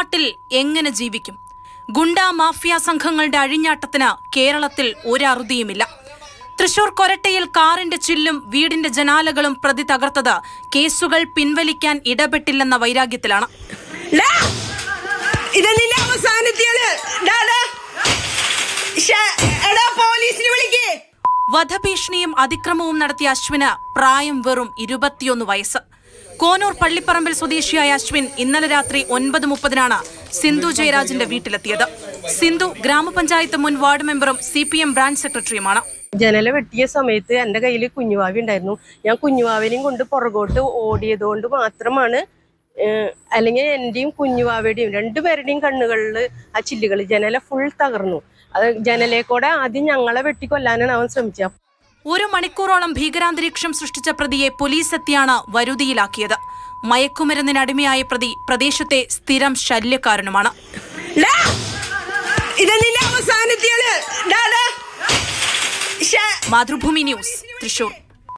നാട്ടിൽ എങ്ങനെ ജീവിക്കും ഗുണ്ട മാഫിയ സംഘങ്ങളുടെ അഴിഞ്ഞാട്ടത്തിന് കേരളത്തിൽ ഒരറുതിയുമില്ല തൃശൂർ കൊരട്ടയിൽ കാറിന്റെ ചില്ലും വീടിന്റെ ജനാലകളും പ്രതി തകർത്തത് കേസുകൾ പിൻവലിക്കാൻ ഇടപെട്ടില്ലെന്ന വൈരാഗ്യത്തിലാണ് ഡാ, ഇതെന്നിന്റെ അവസാനത്തെയാണ് ഡാ, ഡാ. ശ്ശെ, എടാ പോലീസിനെ വിളിക്കേ വധഭീഷണിയും അതിക്രമവും നടത്തിയ അശ്വിന് പ്രായം വെറും ഇരുപത്തിയൊന്ന് വയസ്സ് കോനൂർ പള്ളിപ്പറമ്പിൽ സ്വദേശിയായ അശ്വിൻ ഇന്നലെ രാത്രി ഒൻപത് മുപ്പതിനാണ് സിന്ധു ജയരാജിന്റെ വീട്ടിലെത്തിയത് സിന്ധു ഗ്രാമപഞ്ചായത്ത് മുൻ വാർഡ് മെമ്പറും സി പി എം ബ്രാഞ്ച് സെക്രട്ടറിയുമാണ് ജനല വെട്ടിയ സമയത്ത് എൻ്റെ കയ്യിൽ കുഞ്ഞുവാവി ഉണ്ടായിരുന്നു ഞാൻ കുഞ്ഞുവാവിനെയും കൊണ്ട് പുറകോട്ട് ഓടിയതുകൊണ്ട് മാത്രമാണ് ഏഹ്, അല്ലെങ്കിൽ എൻ്റെയും കുഞ്ഞുവാവയുടെയും രണ്ടുപേരുടെയും കണ്ണുകളിൽ ആ ചില്ലുകൾ ജനല ഫുൾ തകർന്നു അത് ജനലേക്കൂടെ ആദ്യം ഞങ്ങളെ വെട്ടിക്കൊല്ലാനാണ് അവൻ ശ്രമിച്ചത് ഒരു മണിക്കൂറോളം ഭീകരാന്തരീക്ഷം സൃഷ്ടിച്ച പ്രതിയെ പോലീസ് എത്തിയാണ് വരുതിയിലാക്കിയത് മയക്കുമരുന്നിനടിമയായ പ്രതി പ്രദേശത്തെ സ്ഥിരം ശല്യക്കാരനുമാണ് ഡാ, ഇതെന്നിന്റെ അവസാനത്തെയാണ് ഡാ, ഡാ. ശ്ശെ, മാതൃഭൂമി ന്യൂസ് തൃശൂർ